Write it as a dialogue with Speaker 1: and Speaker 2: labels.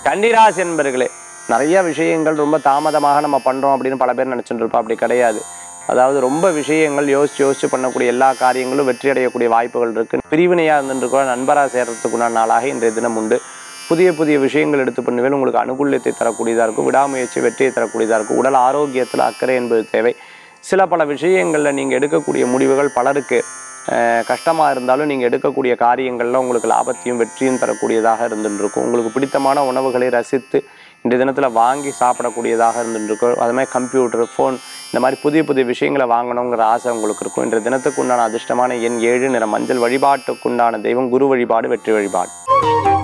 Speaker 1: கன்னிராசி என்பர்களே நிறைய விஷயங்கள் ரொம்ப தாமதமாக நம்ம பண்ணுறோம் அப்படின்னு பல பேர் நினச்சிட்டு இருப்போம் அப்படி கிடையாது அதாவது ரொம்ப விஷயங்கள் யோசிச்சு யோசிச்சு பண்ணக்கூடிய எல்லா காரியங்களும் வெற்றி அடையக்கூடிய வாய்ப்புகள் இருக்குது பிரிவினையாக இருந்துருக்கோ நண்பராக சேர்றதுக்குண்டான நாளாக இன்றைய தினம் உண்டு புதிய புதிய விஷயங்கள் எடுத்து பண்ணுவேன் உங்களுக்கு அனுகூல்யத்தை தரக்கூடியதாக இருக்கும் விடாமுயற்சி வெற்றியை தரக்கூடியதாக இருக்கும் உடல் ஆரோக்கியத்தில் அக்கறை என்பது தேவை சில பல விஷயங்களில் நீங்கள் எடுக்கக்கூடிய முடிவுகள் பலருக்கு கஷ்டமாக இருந்தாலும் நீங்கள் எடுக்கக்கூடிய காரியங்களில் உங்களுக்கு லாபத்தையும் வெற்றியும் தரக்கூடியதாக இருந்துட்டு இருக்கும் உங்களுக்கு பிடித்தமான உணவுகளை ரசித்து இந்த தினத்தில் வாங்கி சாப்பிடக்கூடியதாக இருந்துட்டு இருக்கும் அது மாதிரி கம்ப்யூட்டர் ஃபோன் இந்த மாதிரி புதிய புதிய விஷயங்களை வாங்கணுங்கிற ஆசை உங்களுக்கு இருக்கும் இன்றைய தினத்துக்கு உண்டான அதிர்ஷ்டமான எண் ஏழு நிற மஞ்சள் வழிபாட்டுக்குண்டான தெய்வம் குரு வழிபாடு வெற்றி வழிபாடு